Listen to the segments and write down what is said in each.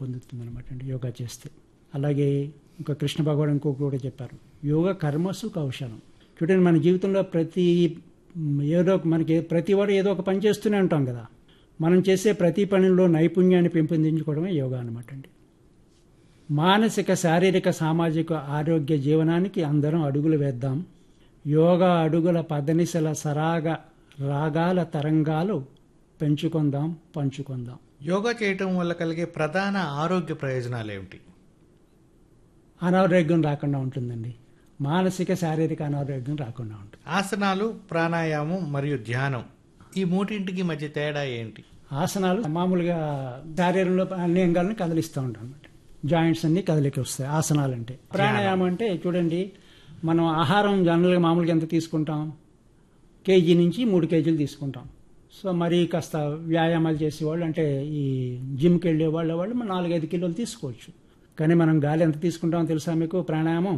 పొందుతుంది అనమాట అండి యోగా చేస్తే అలాగే ఇంకా కృష్ణ భగవాన్ ఇంకొక కూడా చెప్పారు యోగా కర్మసు కౌశలం చూడండి మన జీవితంలో ప్రతి మ్, ఏదో ఒక- మనకి ప్రతి వాడు ఏదో ఒక పని చేస్తూనే ఉంటాం కదా మనం చేసే ప్రతి పనిలో నైపుణ్యాన్ని పెంపొందించుకోవడమే యోగా అనమాట అండి మానసిక శారీరక సామాజిక ఆరోగ్య జీవనానికి అందరం అడుగులు వేద్దాం యోగా అడుగుల పదనిసల సరాగ రాగాల తరంగాలు పెంచుకుందాం పంచుకుందాం యోగా చేయటం వల్ల కలిగే ప్రధాన ఆరోగ్య ప్రయోజనాలు ఏమిటి అనారోగ్యం రాకుండా ఉంటుందండి మానసిక శారీరక అనారోగ్యం రాకుండా ఉంటుంది ఆసనాలు ప్రాణాయామం మరియు ధ్యానం ఈ మూడింటికి మధ్య తేడా ఏంటి ఆసనాలు మామూలుగా శారీరంలో అన్ని అంగాలను కదిలిస్తూ ఉంటాం అనమాట జాయింట్స్ అన్ని కదలికి వస్తాయి ఆసనాలు అంటే ప్రాణాయామం అంటే చూడండి మనం ఆహారం జనరల్గా మామూలుగా ఎంత తీసుకుంటాం కేజీ నుంచి మూడు కేజీలు తీసుకుంటాం సో మరి కాస్త వ్యాయామాలు చేసేవాళ్ళు అంటే ఈ జిమ్కి వెళ్ళే వాళ్ళ వాళ్ళు మనం నాలుగైదు కిలోలు తీసుకోవచ్చు కానీ మనం గాలి ఎంత తీసుకుంటామో తెలుసా మీకు ప్రాణాయామం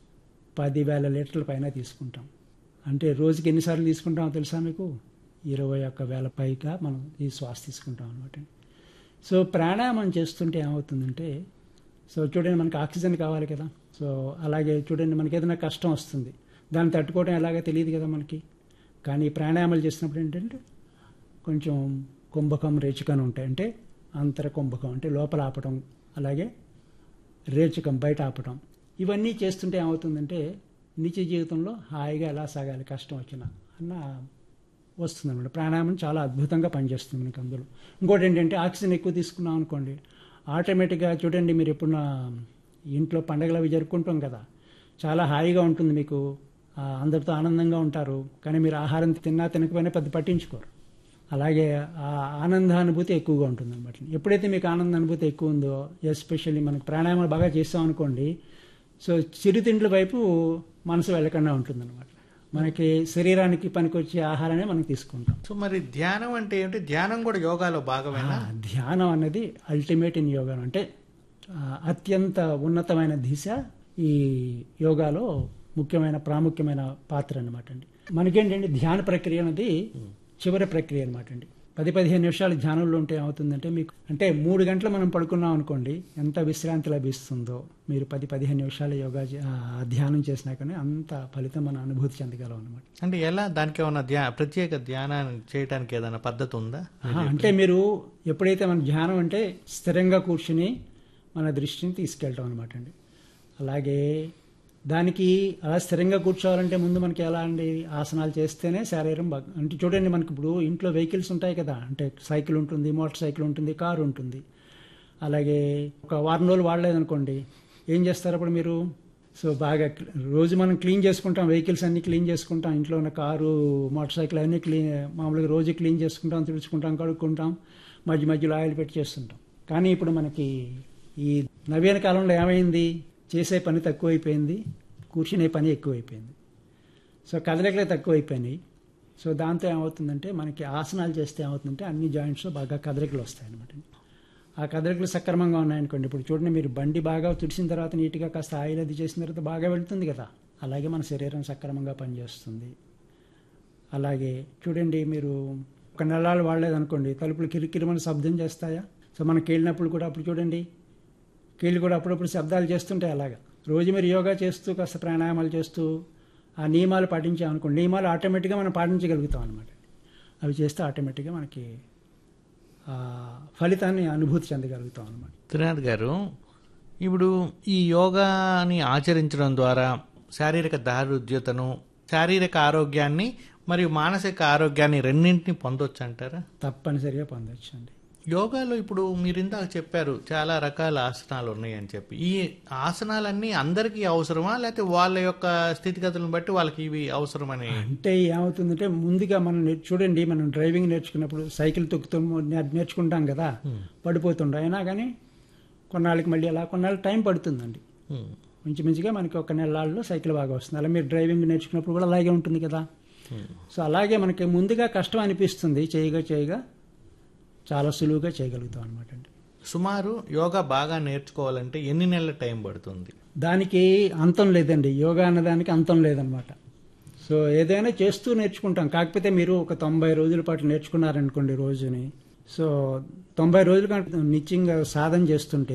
పదివేల లీటర్ల పైన తీసుకుంటాం అంటే రోజుకి ఎన్నిసార్లు తీసుకుంటామో తెలుసా మీకు ఇరవై ఒక్క వేల పైగా మనం ఈ శ్వాస తీసుకుంటాం అనమాట సో ప్రాణాయామం చేస్తుంటే ఏమవుతుందంటే సో చూడండి మనకి ఆక్సిజన్ కావాలి కదా సో అలాగే చూడండి మనకి ఏదైనా కష్టం వస్తుంది దాన్ని తట్టుకోవడం ఎలాగో తెలియదు కదా మనకి కానీ ఈ ప్రాణాయామాలు చేసినప్పుడు ఏంటంటే కొంచెం కుంభకం రేచకం ఉంటాయి అంటే అంతర కుంభకం అంటే లోపల ఆపటం అలాగే రేచకం బయట ఆపటం ఇవన్నీ చేస్తుంటే ఏమవుతుందంటే నిత్య జీవితంలో హాయిగా ఎలా సాగాలి కష్టం వచ్చినా అన్న వస్తుంది అనమాట ప్రాణాయామం చాలా అద్భుతంగా పనిచేస్తుంది మనకి అందులో ఇంకోటి ఏంటంటే ఆక్సిజన్ ఎక్కువ తీసుకున్నాం అనుకోండి ఆటోమేటిక్గా చూడండి మీరు ఎప్పుడున్న ఇంట్లో పండగలు అవి జరుపుకుంటాం కదా చాలా హాయిగా ఉంటుంది మీకు ఆ, అందరితో ఆనందంగా ఉంటారు కానీ మీరు ఆహారం తిన్నా తినకపోయినా పెద్ద పట్టించుకోరు అలాగే ఆ ఆనందానుభూతి ఎక్కువగా ఉంటుంది అనమాట ఎప్పుడైతే మీకు ఆనంద అనుభూతి ఎక్కువ ఉందో ఎస్పెషల్లీ మనకు ప్రాణాయామాలు బాగా చేస్తాం అనుకోండి సో చిరుతిండ్ల వైపు మనసు వెళ్ళకుండా ఉంటుంది అనమాట మనకి శరీరానికి పనికొచ్చే ఆహారాన్ని మనం తీసుకుంటాం సో మరి ధ్యానం అంటే ఏమిటి ధ్యానం కూడా యోగాలో భాగమేనా ఆ, ధ్యానం అన్నది అల్టిమేట్ ఇన్ యోగా అంటే ఆ, అత్యంత ఉన్నతమైన దిశ ఈ యోగాలో ముఖ్యమైన ప్రాముఖ్యమైన పాత్ర అనమాట అండి మనకేంటంటే ధ్యాన ప్రక్రియ అనేది చివరి ప్రక్రియ అనమాట అండి పది పదిహేను నిమిషాలు ధ్యానంలో ఉంటే ఏమవుతుందంటే మీకు అంటే మూడు గంటలు మనం పడుకున్నాం అనుకోండి ఎంత విశ్రాంతి లభిస్తుందో మీరు పది పదిహేను నిమిషాలు యోగా చే- ఆ, ధ్యానం చేసినా కానీ అంత ఫలితం మనం అనుభూతి చెందగలం అనమాట అంటే ఎలా దానికి ఏమైనా ధ్యా ప్రత్యేక ధ్యానాన్ని చేయడానికి ఏదైనా పద్ధతి ఉందా ఆహా, అంటే మీరు ఎప్పుడైతే మన ధ్యానం అంటే స్థిరంగా కూర్చుని మన దృష్టిని తీసుకెళ్ళటం అనమాట అండి అలాగే దానికి అలా స్థిరంగా కూర్చోవాలంటే ముందు మనకి ఎలా అండి ఆసనాలు చేస్తేనే శరీరం బాగా అంటే చూడండి మనకి ఇప్పుడు ఇంట్లో వెహికల్స్ ఉంటాయి కదా అంటే సైకిల్ ఉంటుంది మోటార్ సైకిల్ ఉంటుంది కారు ఉంటుంది అలాగే ఒక వారం రోజులు వాడలేదనుకోండి ఏం చేస్తారు అప్పుడు మీరు సో బాగా క్ల- రోజు మనం క్లీన్ చేసుకుంటాం వెహికల్స్ అన్ని క్లీన్ చేసుకుంటాం ఇంట్లో ఉన్న కారు మోటార్ సైకిల్ అన్నీ క్లీన్ మామూలుగా రోజు క్లీన్ చేసుకుంటాం తుడుచుకుంటాం కడుక్కుంటాం మధ్య మధ్యలో ఆయిల్ పెట్టి చేస్తుంటాం కానీ ఇప్పుడు మనకి ఈ నవీన కాలంలో ఏమైంది చేసే పని తక్కువైపోయింది కూర్చునే పని ఎక్కువైపోయింది సో కదలికలే తక్కువైపోయినాయి సో దాంతో ఏమవుతుందంటే మనకి ఆసనాలు చేస్తే ఏమవుతుందంటే అన్ని జాయింట్స్లో బాగా కదలికలు వస్తాయి అనమాట ఆ కదలికలు సక్రమంగా ఉన్నాయనుకోండి ఇప్పుడు చూడండి మీరు బండి బాగా తుడిసిన తర్వాత నీట్గా కాస్త ఆయిల్ అది చేసిన తర్వాత బాగా వెళ్తుంది కదా అలాగే మన శరీరం సక్రమంగా పనిచేస్తుంది అలాగే చూడండి మీరు ఒక నెలలు వాడలేదనుకోండి తలుపులు కిరికిరిమని శబ్దం చేస్తాయా సో మనకి వెళ్ళినప్పుడు కూడా అప్పుడు చూడండి కీళ్ళు కూడా అప్పుడప్పుడు శబ్దాలు చేస్తుంటాయి అలాగా రోజు మీరు యోగా చేస్తూ కాస్త ప్రాణాయామాలు చేస్తూ ఆ నియమాలు పాటించామనుకోండి నియమాలు ఆటోమేటిక్గా మనం పాటించగలుగుతాం అనమాట అవి చేస్తే ఆటోమేటిక్గా మనకి ఆ ఫలితాన్ని అనుభూతి చెందగలుగుతాం అనమాట త్రినాథ్ గారు ఇప్పుడు ఈ యోగాని ఆచరించడం ద్వారా శారీరక దారుద్యతను శారీరక ఆరోగ్యాన్ని మరియు మానసిక ఆరోగ్యాన్ని రెండింటిని పొందొచ్చు అంటారా తప్పనిసరిగా పొందొచ్చు అండి యోగాలో ఇప్పుడు మీరు ఇందాక చెప్పారు చాలా రకాల ఆసనాలు ఉన్నాయని చెప్పి ఈ ఆసనాలన్నీ అందరికీ అవసరమా లేకపోతే వాళ్ళ యొక్క స్థితిగతులను బట్టి వాళ్ళకి ఇవి అవసరమని అంటే ఏమవుతుందంటే ముందుగా మనం నేర్- చూడండి మనం డ్రైవింగ్ నేర్చుకున్నప్పుడు సైకిల్ తొక్కుతూ నేర్- నేర్చుకుంటాం కదా పడిపోతుండే అయినా కానీ కొన్నాళ్ళకి మళ్ళీ అలా కొన్నాళ్ళు టైం పడుతుందండి హ్మ్. మంచిగా మనకి ఒక నెలల్లో సైకిల్ బాగా వస్తుంది అలా మీరు డ్రైవింగ్ నేర్చుకున్నప్పుడు కూడా అలాగే ఉంటుంది కదా సో అలాగే మనకి ముందుగా కష్టం అనిపిస్తుంది చేయగా చేయగా చాలా సులువుగా చేయగలుగుతాం అనమాట అండి సుమారు యోగా బాగా నేర్చుకోవాలంటే ఎన్ని నెలల టైం పడుతుంది దానికి అంతం లేదండి యోగా అన్నదానికి అంతం లేదనమాట సో ఏదైనా చేస్తూ నేర్చుకుంటాం కాకపోతే మీరు ఒక తొంభై రోజుల పాటు నేర్చుకున్నారనుకోండి రోజుని సో తొంభై రోజులు కంటే నిత్యంగా సాధన చేస్తుంటే